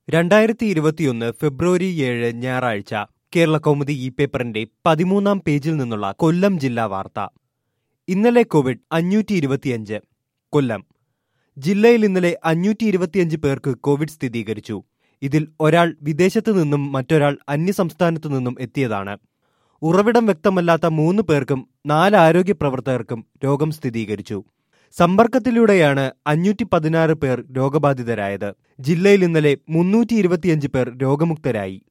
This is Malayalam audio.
രണ്ടായിരത്തി ഇരുപത്തിയൊന്ന് ഫെബ്രുവരി ഏഴ് ഞായറാഴ്ച കേരള കൗമുദി ഇ പേപ്പറിന്റെ പതിമൂന്നാം പേജിൽ നിന്നുള്ള കൊല്ലം ജില്ലാ വാർത്ത ഇന്നലെ കോവിഡ് അഞ്ഞൂറ്റി ഇരുപത്തിയഞ്ച് കൊല്ലം ജില്ലയിൽ ഇന്നലെ അഞ്ഞൂറ്റി ഇരുപത്തിയഞ്ച് പേർക്ക് കോവിഡ് സ്ഥിരീകരിച്ചു ഇതിൽ ഒരാൾ വിദേശത്തു നിന്നും മറ്റൊരാൾ അന്യസംസ്ഥാനത്തു നിന്നും എത്തിയതാണ് ഉറവിടം വ്യക്തമല്ലാത്ത മൂന്ന് പേർക്കും നാല് ആരോഗ്യ പ്രവർത്തകർക്കും രോഗം സ്ഥിരീകരിച്ചു സമ്പർക്കത്തിലൂടെയാണ് അഞ്ഞൂറ്റി പതിനാറ് പേർ രോഗബാധിതരായത് ജില്ലയിൽ ഇന്നലെ മുന്നൂറ്റി ഇരുപത്തിയഞ്ച് പേർ രോഗമുക്തരായി